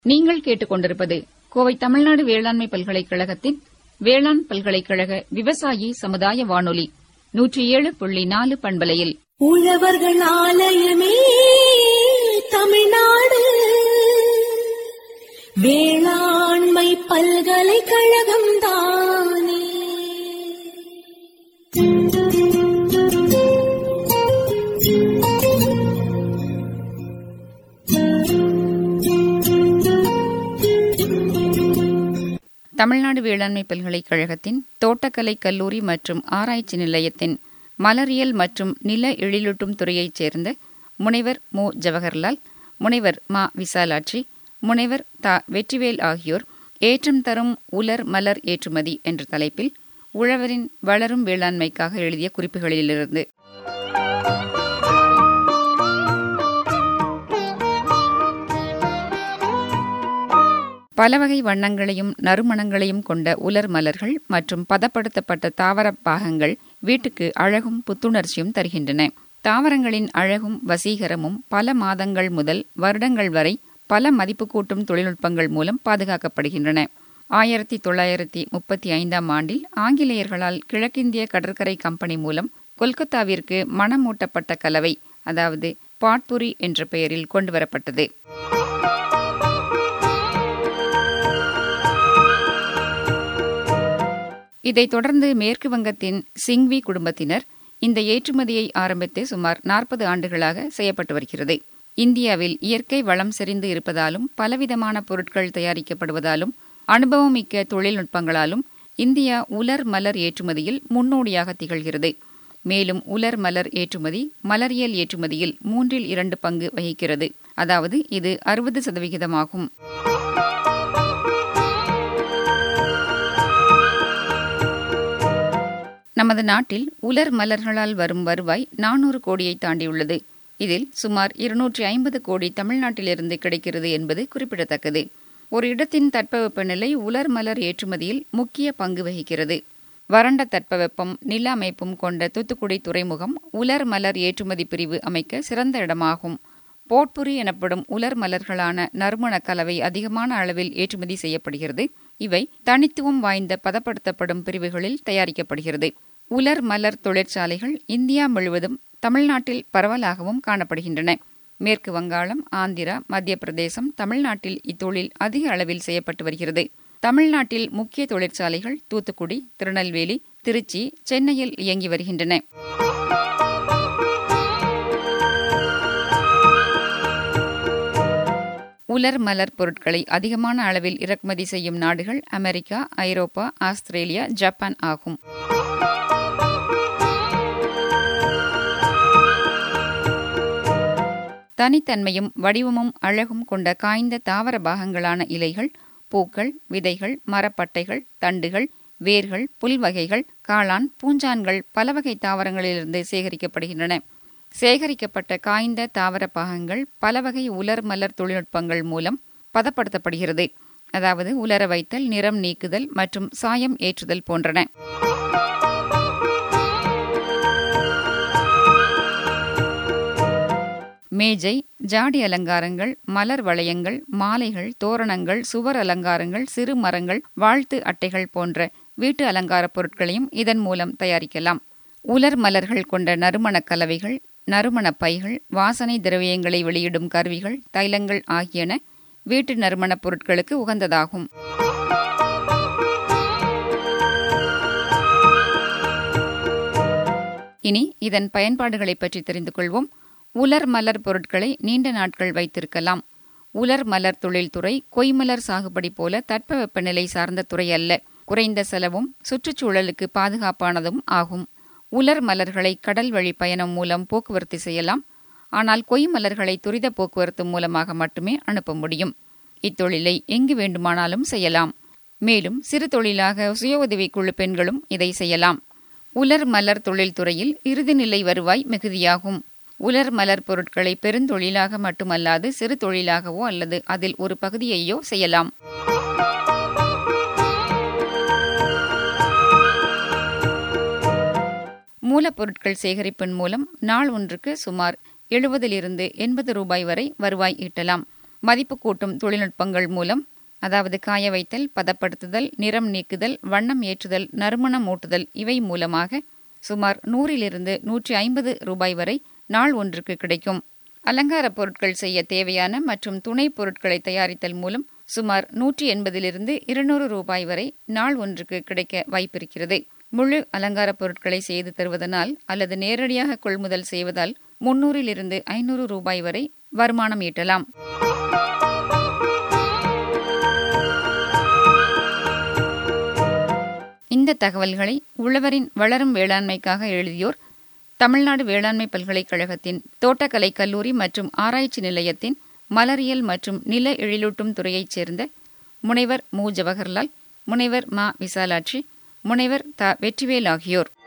நீங்கள் கேட்டுக்கொண்டிருப்பது கோவை தமிழ்நாடு வேளாண்மை பல்கலைக்கழகத்தின் வேளாண் பல்கலைக்கழக விவசாயி சமுதாய வானொலி நூற்றி ஏழு புள்ளி நாலு பண்பலையில் உழவர்கள் ஆலயமே தமிழ்நாடு வேளாண்மை பல்கலைக்கழகம் தானே தமிழ்நாடு வேளாண்மை பல்கலைக்கழகத்தின் தோட்டக்கலை கல்லூரி மற்றும் ஆராய்ச்சி நிலையத்தின் மலரியல் மற்றும் நில எழிலூட்டும் துறையைச் சேர்ந்த முனைவர் மு ஜவஹர்லால் முனைவர் மா விசாலாட்சி முனைவர் த வெற்றிவேல் ஆகியோர் ஏற்றம் தரும் உலர் மலர் ஏற்றுமதி என்ற தலைப்பில் உழவரின் வளரும் வேளாண்மைக்காக எழுதிய குறிப்புகளிலிருந்து பல வகை வண்ணங்களையும் நறுமணங்களையும் கொண்ட உலர் மலர்கள் மற்றும் பதப்படுத்தப்பட்ட தாவர பாகங்கள் வீட்டுக்கு அழகும் புத்துணர்ச்சியும் தருகின்றன தாவரங்களின் அழகும் வசீகரமும் பல மாதங்கள் முதல் வருடங்கள் வரை பல மதிப்பு கூட்டும் தொழில்நுட்பங்கள் மூலம் பாதுகாக்கப்படுகின்றன ஆயிரத்தி தொள்ளாயிரத்தி முப்பத்தி ஐந்தாம் ஆண்டில் ஆங்கிலேயர்களால் கிழக்கிந்திய கடற்கரை கம்பெனி மூலம் கொல்கத்தாவிற்கு மணமூட்டப்பட்ட கலவை அதாவது பாட்புரி என்ற பெயரில் கொண்டுவரப்பட்டது இதைத் தொடர்ந்து மேற்கு வங்கத்தின் சிங்வி குடும்பத்தினர் இந்த ஏற்றுமதியை ஆரம்பித்து சுமார் நாற்பது ஆண்டுகளாக செய்யப்பட்டு வருகிறது இந்தியாவில் இயற்கை வளம் செறிந்து இருப்பதாலும் பலவிதமான பொருட்கள் தயாரிக்கப்படுவதாலும் அனுபவமிக்க தொழில்நுட்பங்களாலும் இந்தியா உலர் மலர் ஏற்றுமதியில் முன்னோடியாக திகழ்கிறது மேலும் உலர் மலர் ஏற்றுமதி மலரியல் ஏற்றுமதியில் மூன்றில் இரண்டு பங்கு வகிக்கிறது அதாவது இது அறுபது சதவிகிதமாகும் நமது நாட்டில் உலர் மலர்களால் வரும் வருவாய் நானூறு கோடியை தாண்டியுள்ளது இதில் சுமார் இருநூற்றி ஐம்பது கோடி தமிழ்நாட்டிலிருந்து கிடைக்கிறது என்பது குறிப்பிடத்தக்கது ஒரு இடத்தின் தட்பவெப்பநிலை உலர் மலர் ஏற்றுமதியில் முக்கிய பங்கு வகிக்கிறது வறண்ட தட்பவெப்பம் நில அமைப்பும் கொண்ட தூத்துக்குடி துறைமுகம் உலர் மலர் ஏற்றுமதி பிரிவு அமைக்க சிறந்த இடமாகும் போட்புரி எனப்படும் உலர் மலர்களான நறுமண கலவை அதிகமான அளவில் ஏற்றுமதி செய்யப்படுகிறது இவை தனித்துவம் வாய்ந்த பதப்படுத்தப்படும் பிரிவுகளில் தயாரிக்கப்படுகிறது உலர் மலர் தொழிற்சாலைகள் இந்தியா முழுவதும் தமிழ்நாட்டில் பரவலாகவும் காணப்படுகின்றன மேற்கு வங்காளம் ஆந்திரா மத்திய பிரதேசம் தமிழ்நாட்டில் இத்தொழில் அதிக அளவில் செய்யப்பட்டு வருகிறது தமிழ்நாட்டில் முக்கிய தொழிற்சாலைகள் தூத்துக்குடி திருநெல்வேலி திருச்சி சென்னையில் இயங்கி வருகின்றன உலர் மலர் பொருட்களை அதிகமான அளவில் இறக்குமதி செய்யும் நாடுகள் அமெரிக்கா ஐரோப்பா ஆஸ்திரேலியா ஜப்பான் ஆகும் தனித்தன்மையும் வடிவமும் அழகும் கொண்ட காய்ந்த தாவர பாகங்களான இலைகள் பூக்கள் விதைகள் மரப்பட்டைகள் தண்டுகள் வேர்கள் புல்வகைகள் காளான் பூஞ்சான்கள் பல வகை தாவரங்களிலிருந்து சேகரிக்கப்படுகின்றன சேகரிக்கப்பட்ட காய்ந்த தாவர பாகங்கள் பல வகை உலர் மலர் தொழில்நுட்பங்கள் மூலம் பதப்படுத்தப்படுகிறது அதாவது உலர வைத்தல் நிறம் நீக்குதல் மற்றும் சாயம் ஏற்றுதல் போன்றன மேஜை ஜாடி அலங்காரங்கள் மலர் வளையங்கள் மாலைகள் தோரணங்கள் சுவர் அலங்காரங்கள் சிறு மரங்கள் வாழ்த்து அட்டைகள் போன்ற வீட்டு அலங்கார பொருட்களையும் இதன் மூலம் தயாரிக்கலாம் உலர் மலர்கள் கொண்ட நறுமணக் கலவைகள் நறுமண பைகள் வாசனை திரவியங்களை வெளியிடும் கருவிகள் தைலங்கள் ஆகியன வீட்டு நறுமணப் பொருட்களுக்கு உகந்ததாகும் இனி இதன் பயன்பாடுகளை பற்றி தெரிந்து கொள்வோம் உலர் மலர் பொருட்களை நீண்ட நாட்கள் வைத்திருக்கலாம் உலர் மலர் தொழில்துறை கொய்மலர் சாகுபடி போல தட்பவெப்பநிலை சார்ந்த துறை அல்ல குறைந்த செலவும் சுற்றுச்சூழலுக்கு பாதுகாப்பானதும் ஆகும் உலர் மலர்களை கடல் வழி பயணம் மூலம் போக்குவரத்து செய்யலாம் ஆனால் கொய் மலர்களை துரித போக்குவரத்து மூலமாக மட்டுமே அனுப்ப முடியும் இத்தொழிலை எங்கு வேண்டுமானாலும் செய்யலாம் மேலும் சிறு தொழிலாக சுய உதவிக்குழு பெண்களும் இதை செய்யலாம் உலர் மலர் தொழில்துறையில் இறுதிநிலை வருவாய் மிகுதியாகும் உலர் மலர் பொருட்களை பெருந்தொழிலாக மட்டுமல்லாது சிறு தொழிலாகவோ அல்லது அதில் ஒரு பகுதியையோ செய்யலாம் மூலப்பொருட்கள் சேகரிப்பின் மூலம் நாள் ஒன்றுக்கு சுமார் எழுபதிலிருந்து எண்பது ரூபாய் வரை வருவாய் ஈட்டலாம் மதிப்பு கூட்டும் தொழில்நுட்பங்கள் மூலம் அதாவது காய வைத்தல் பதப்படுத்துதல் நிறம் நீக்குதல் வண்ணம் ஏற்றுதல் நறுமணம் ஊட்டுதல் இவை மூலமாக சுமார் நூறிலிருந்து நூற்றி ஐம்பது ரூபாய் வரை நாள் ஒன்றுக்கு கிடைக்கும் அலங்கார பொருட்கள் செய்ய தேவையான மற்றும் துணை பொருட்களை தயாரித்தல் மூலம் சுமார் நூற்றி எண்பதிலிருந்து இருநூறு ரூபாய் வரை நாள் ஒன்றுக்கு கிடைக்க வாய்ப்பிருக்கிறது முழு அலங்கார பொருட்களை செய்து தருவதனால் அல்லது நேரடியாக கொள்முதல் செய்வதால் முன்னூறிலிருந்து ஐநூறு ரூபாய் வரை வருமானம் ஈட்டலாம் இந்த தகவல்களை உழவரின் வளரும் வேளாண்மைக்காக எழுதியோர் தமிழ்நாடு வேளாண்மை பல்கலைக்கழகத்தின் தோட்டக்கலை கல்லூரி மற்றும் ஆராய்ச்சி நிலையத்தின் மலரியல் மற்றும் நில எழிலூட்டும் துறையைச் சேர்ந்த முனைவர் மு ஜவஹர்லால் முனைவர் மா விசாலாட்சி முனைவர் த வெற்றிவேல் ஆகியோர்